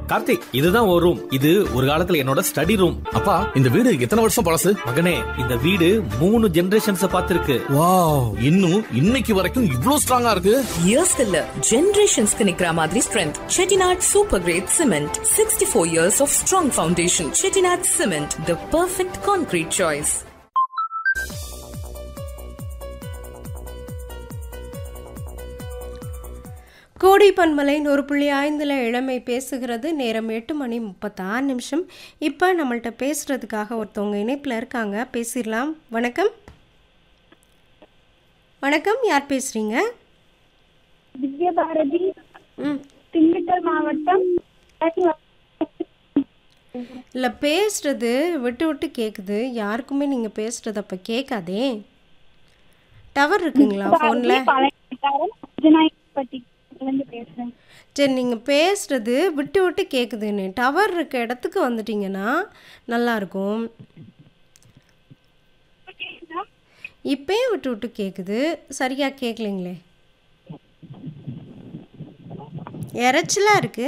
கார்த்திக் இதுதான் ஒரு ரூம் இது ஒரு காலத்துல என்னோட ஸ்டடி ரூம் அப்பா இந்த வீடு எத்தனை வருஷம் பழசு மகனே இந்த வீடு மூணு ஜெனரேஷன்ஸ் பார்த்திருக்கு வாவ் இன்னும் இன்னைக்கு வரைக்கும் இவ்ளோ ஸ்ட்ராங்கா இருக்கு இயர்ஸ் இல்ல ஜெனரேஷன்ஸ்க்கு நிக்கிற மாதிரி strength Chettinad super grade cement sixty four years of strong foundation Chettinad cement the perfect concrete choice கோடி பன்மலை ஒரு புள்ளி ஐந்தில் இளமை பேசுகிறது நேரம் எட்டு மணி முப்பத்தாறு நிமிஷம் இப்போ நம்மள்ட்ட பேசுகிறதுக்காக ஒருத்தவங்க இணைப்பில் இருக்காங்க பேசிடலாம் வணக்கம் வணக்கம் யார் பேசுகிறீங்க திவ்யபாரதி ம் திண்டுக்கல் மாவட்டம் இல்லை பேசுகிறது விட்டு விட்டு கேட்குது யாருக்குமே நீங்கள் பேசுகிறது அப்போ கேட்காதே டவர் இருக்குங்களா ஃபோனில் இருந்து பேசுறேன் சரி நீங்கள் பேசுகிறது விட்டு விட்டு கேட்குதுன்னு டவர் இருக்க இடத்துக்கு வந்துட்டீங்கன்னா நல்லாயிருக்கும் இப்பயும் விட்டு விட்டு கேட்குது சரியாக கேட்கலைங்களே இறைச்சலாக இருக்கு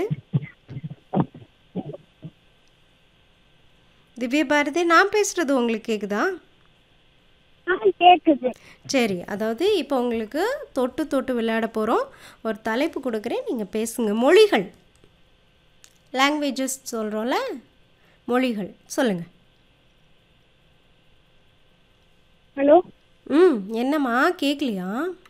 திவ்ய பாரதி நான் பேசுகிறது உங்களுக்கு கேட்குதா ஆ கேக்குது சரி அதாவது இப்போ உங்களுக்கு தொட்டு தொட்டு விளையாட போகிறோம் ஒரு தலைப்பு கொடுக்குறேன் நீங்கள் பேசுங்க மொழிகள் லாங்குவேஜஸ் சொல்கிறோம்ல மொழிகள் சொல்லுங்கள் ஹலோ ம் என்னம்மா கேட்கலையா